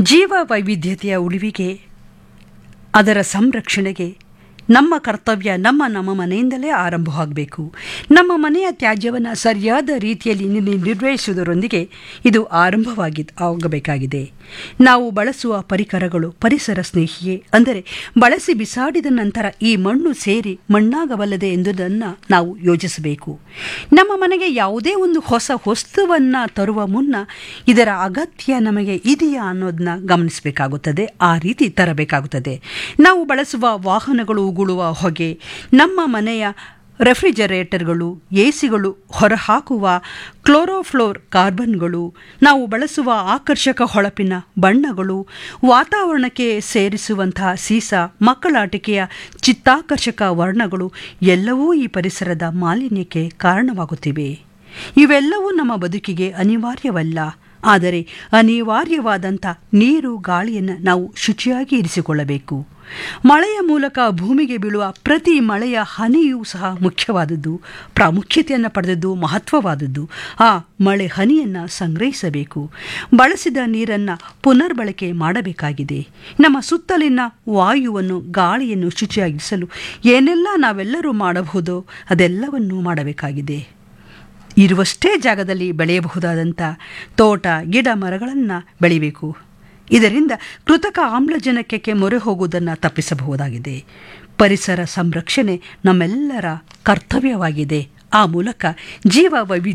ಜೀವ ವೈವಿಧ್ಯತೆಯ ಉಳಿವಿಗೆ ಅದರ ಸಂರಕ್ಷಣೆಗೆ ನಮ್ಮ ಕರ್ತವ್ಯ ನಮ್ಮ ನಮ್ಮ ಮನೆಯಿಂದಲೇ ಆರಂಭವಾಗಬೇಕು ನಮ್ಮ ಮನೆಯ ತ್ಯಾಜ್ಯವನ್ನು ಸರಿಯಾದ ರೀತಿಯಲ್ಲಿ ನಿ- ನಿರ್ವಹಿಸುವುದರೊಂದಿಗೆ ಇದು ಆರಂಭವಾಗಿ ಆಗಬೇಕಾಗಿದೆ ನಾವು ಬಳಸುವ ಪರಿಕರಗಳು ಪರಿಸರ ಸ್ನೇಹಿಯೇ ಅಂದರೆ ಬಳಸಿ ಬಿಸಾಡಿದ ನಂತರ ಈ ಮಣ್ಣು ಸೇರಿ ಮಣ್ಣಾಗಬಲ್ಲದೆ ಎಂಬುದನ್ನು ನಾವು ಯೋಚಿಸಬೇಕು ನಮ್ಮ ಮನೆಗೆ ಯಾವುದೇ ಒಂದು ಹೊಸ ವಸ್ತುವನ್ನು ತರುವ ಮುನ್ನ ಇದರ ಅಗತ್ಯ ನಮಗೆ ಇದೆಯಾ ಅನ್ನೋದನ್ನ ಗಮನಿಸಬೇಕಾಗುತ್ತದೆ ಆ ರೀತಿ ತರಬೇಕಾಗುತ್ತದೆ ನಾವು ಬಳಸುವ ವಾಹನಗಳು ಉಗುಳುವ ಹೊಗೆ ನಮ್ಮ ಮನೆಯ ರೆಫ್ರಿಜರೇಟರ್ಗಳು ಎಸಿಗಳು ಹೊರಹಾಕುವ ಕ್ಲೋರೋಫ್ಲೋರ್ ಕಾರ್ಬನ್ಗಳು ನಾವು ಬಳಸುವ ಆಕರ್ಷಕ ಹೊಳಪಿನ ಬಣ್ಣಗಳು ವಾತಾವರಣಕ್ಕೆ ಸೇರಿಸುವಂತಹ ಸೀಸ ಮಕ್ಕಳಾಟಿಕೆಯ ಚಿತ್ತಾಕರ್ಷಕ ವರ್ಣಗಳು ಎಲ್ಲವೂ ಈ ಪರಿಸರದ ಮಾಲಿನ್ಯಕ್ಕೆ ಕಾರಣವಾಗುತ್ತಿವೆ ಇವೆಲ್ಲವೂ ನಮ್ಮ ಬದುಕಿಗೆ ಅನಿವಾರ್ಯವಲ್ಲ ಆದರೆ ಅನಿವಾರ್ಯವಾದಂಥ ನೀರು ಗಾಳಿಯನ್ನು ನಾವು ಶುಚಿಯಾಗಿ ಇರಿಸಿಕೊಳ್ಳಬೇಕು ಮಳೆಯ ಮೂಲಕ ಭೂಮಿಗೆ ಬೀಳುವ ಪ್ರತಿ ಮಳೆಯ ಹನಿಯೂ ಸಹ ಮುಖ್ಯವಾದದ್ದು ಪ್ರಾಮುಖ್ಯತೆಯನ್ನು ಪಡೆದದ್ದು ಮಹತ್ವವಾದದ್ದು ಆ ಮಳೆ ಹನಿಯನ್ನು ಸಂಗ್ರಹಿಸಬೇಕು ಬಳಸಿದ ನೀರನ್ನು ಪುನರ್ಬಳಕೆ ಮಾಡಬೇಕಾಗಿದೆ ನಮ್ಮ ಸುತ್ತಲಿನ ವಾಯುವನ್ನು ಗಾಳಿಯನ್ನು ಶುಚಿಯಾಗಿಸಲು ಏನೆಲ್ಲ ನಾವೆಲ್ಲರೂ ಮಾಡಬಹುದೋ ಅದೆಲ್ಲವನ್ನೂ ಮಾಡಬೇಕಾಗಿದೆ ಇರುವಷ್ಟೇ ಜಾಗದಲ್ಲಿ ಬೆಳೆಯಬಹುದಾದಂಥ ತೋಟ ಗಿಡ ಮರಗಳನ್ನು ಬೆಳಿಬೇಕು ಇದರಿಂದ ಕೃತಕ ಆಮ್ಲಜನಕಕ್ಕೆ ಮೊರೆ ಹೋಗುವುದನ್ನು ತಪ್ಪಿಸಬಹುದಾಗಿದೆ ಪರಿಸರ ಸಂರಕ್ಷಣೆ ನಮ್ಮೆಲ್ಲರ ಕರ್ತವ್ಯವಾಗಿದೆ ಆ ಮೂಲಕ ಜೀವ ವೈವಿಧ್ಯ